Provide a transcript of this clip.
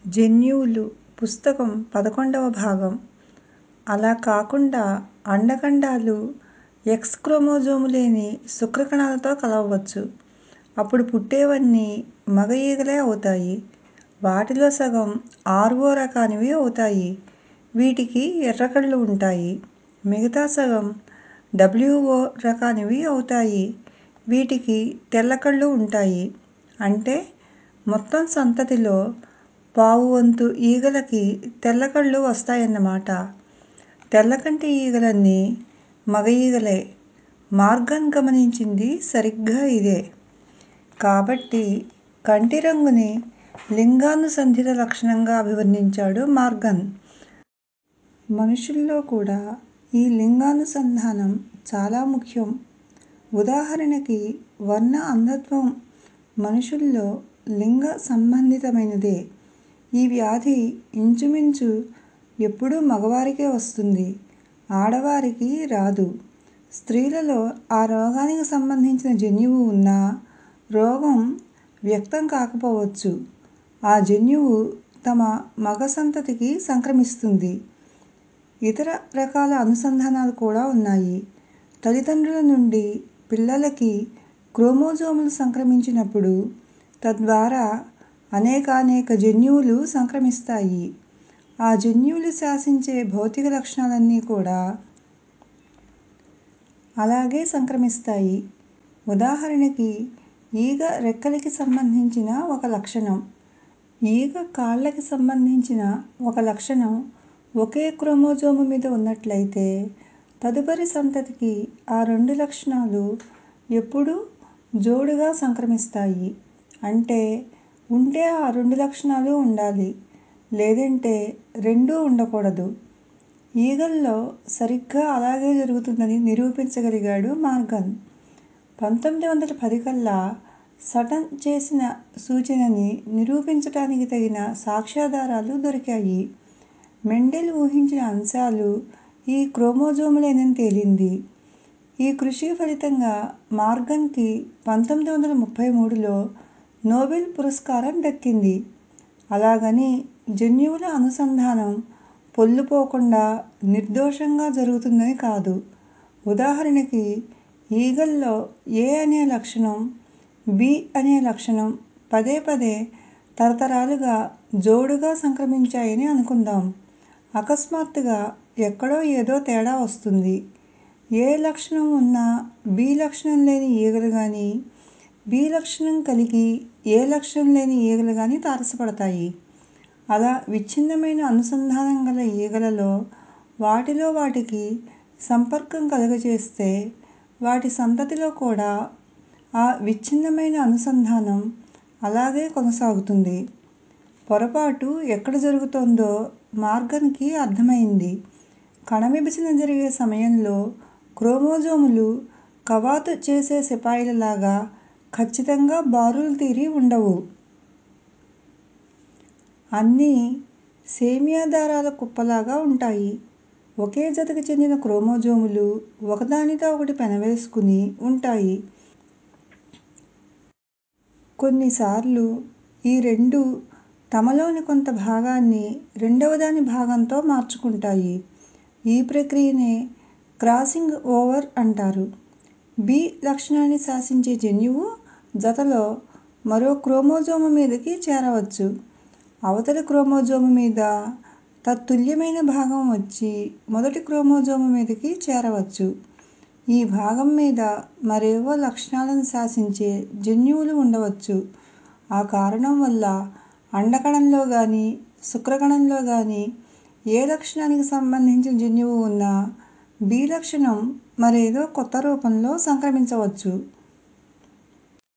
జన్యువులు పుస్తకం పదకొండవ భాగం అలా కాకుండా అండఖండాలు ఎక్స్ క్రోమోజోము లేని శుక్రకణాలతో కలవవచ్చు అప్పుడు పుట్టేవన్నీ మగ ఈగలే అవుతాయి వాటిలో సగం ఆర్ఓ రకానివి అవుతాయి వీటికి ఎర్ర కళ్ళు ఉంటాయి మిగతా సగం డబ్ల్యూఓ రకానివి అవుతాయి వీటికి తెల్ల కళ్ళు ఉంటాయి అంటే మొత్తం సంతతిలో పావువంతు ఈగలకి తెల్ల కళ్ళు వస్తాయన్నమాట తెల్లకంటి ఈగలన్నీ మగ ఈగలే మార్గన్ గమనించింది సరిగ్గా ఇదే కాబట్టి కంటి రంగుని లింగానుసంధిత లక్షణంగా అభివర్ణించాడు మార్గన్ మనుషుల్లో కూడా ఈ లింగానుసంధానం చాలా ముఖ్యం ఉదాహరణకి వర్ణ అంధత్వం మనుషుల్లో లింగ సంబంధితమైనదే ఈ వ్యాధి ఇంచుమించు ఎప్పుడూ మగవారికే వస్తుంది ఆడవారికి రాదు స్త్రీలలో ఆ రోగానికి సంబంధించిన జన్యువు ఉన్నా రోగం వ్యక్తం కాకపోవచ్చు ఆ జన్యువు తమ మగ సంతతికి సంక్రమిస్తుంది ఇతర రకాల అనుసంధానాలు కూడా ఉన్నాయి తల్లిదండ్రుల నుండి పిల్లలకి క్రోమోజోములు సంక్రమించినప్పుడు తద్వారా అనేకానేక జన్యువులు సంక్రమిస్తాయి ఆ జన్యువులు శాసించే భౌతిక లక్షణాలన్నీ కూడా అలాగే సంక్రమిస్తాయి ఉదాహరణకి ఈగ రెక్కలకి సంబంధించిన ఒక లక్షణం ఈగ కాళ్ళకి సంబంధించిన ఒక లక్షణం ఒకే క్రోమోజోము మీద ఉన్నట్లయితే తదుపరి సంతతికి ఆ రెండు లక్షణాలు ఎప్పుడూ జోడుగా సంక్రమిస్తాయి అంటే ఉంటే ఆ రెండు లక్షణాలు ఉండాలి లేదంటే రెండూ ఉండకూడదు ఈగల్లో సరిగ్గా అలాగే జరుగుతుందని నిరూపించగలిగాడు మార్గన్ పంతొమ్మిది వందల పది కల్లా సటన్ చేసిన సూచనని నిరూపించటానికి తగిన సాక్ష్యాధారాలు దొరికాయి మెండెల్ ఊహించిన అంశాలు ఈ క్రోమోజోములేనని తేలింది ఈ కృషి ఫలితంగా మార్గన్ కి పంతొమ్మిది వందల ముప్పై మూడులో నోబెల్ పురస్కారం దక్కింది అలాగని జన్యువుల అనుసంధానం పొల్లుపోకుండా నిర్దోషంగా జరుగుతుందని కాదు ఉదాహరణకి ఈగల్లో ఏ అనే లక్షణం బి అనే లక్షణం పదే పదే తరతరాలుగా జోడుగా సంక్రమించాయని అనుకుందాం అకస్మాత్తుగా ఎక్కడో ఏదో తేడా వస్తుంది ఏ లక్షణం ఉన్నా బి లక్షణం లేని ఈగలు గాని బి లక్షణం కలిగి ఏ లక్షణం లేని ఈగలు గాని తారసపడతాయి అలా విచ్ఛిన్నమైన అనుసంధానం గల ఈగలలో వాటిలో వాటికి సంపర్కం కలుగజేస్తే వాటి సంతతిలో కూడా ఆ విచ్ఛిన్నమైన అనుసంధానం అలాగే కొనసాగుతుంది పొరపాటు ఎక్కడ జరుగుతోందో మార్గన్ కి అర్థమయింది కణ విభజన జరిగే సమయంలో క్రోమోజోములు కవాతు చేసే సిపాయిలలాగా ఖచ్చితంగా బారులు తీరి ఉండవు అన్నీ సేమియా దారాల కుప్పలాగా ఉంటాయి ఒకే జతకి చెందిన క్రోమోజోములు ఒకదానితో ఒకటి పెనవేసుకుని ఉంటాయి కొన్నిసార్లు ఈ రెండూ తమలోని కొంత భాగాన్ని రెండవదాని భాగంతో మార్చుకుంటాయి ఈ ప్రక్రియనే క్రాసింగ్ ఓవర్ అంటారు బి లక్షణాన్ని శాసించే జన్యువు జతలో మరో క్రోమోజోము మీదకి చేరవచ్చు అవతలి క్రోమోజోము మీద తత్తుల్యమైన భాగం వచ్చి మొదటి క్రోమోజోము మీదకి చేరవచ్చు ఈ భాగం మీద మరేవో లక్షణాలను శాసించే జన్యువులు ఉండవచ్చు ఆ కారణం వల్ల అండకణంలో గాని శుక్రకణంలో గాని ఏ లక్షణానికి సంబంధించిన జన్యువు ఉన్నా బి లక్షణం మరేదో కొత్త రూపంలో సంక్రమించవచ్చు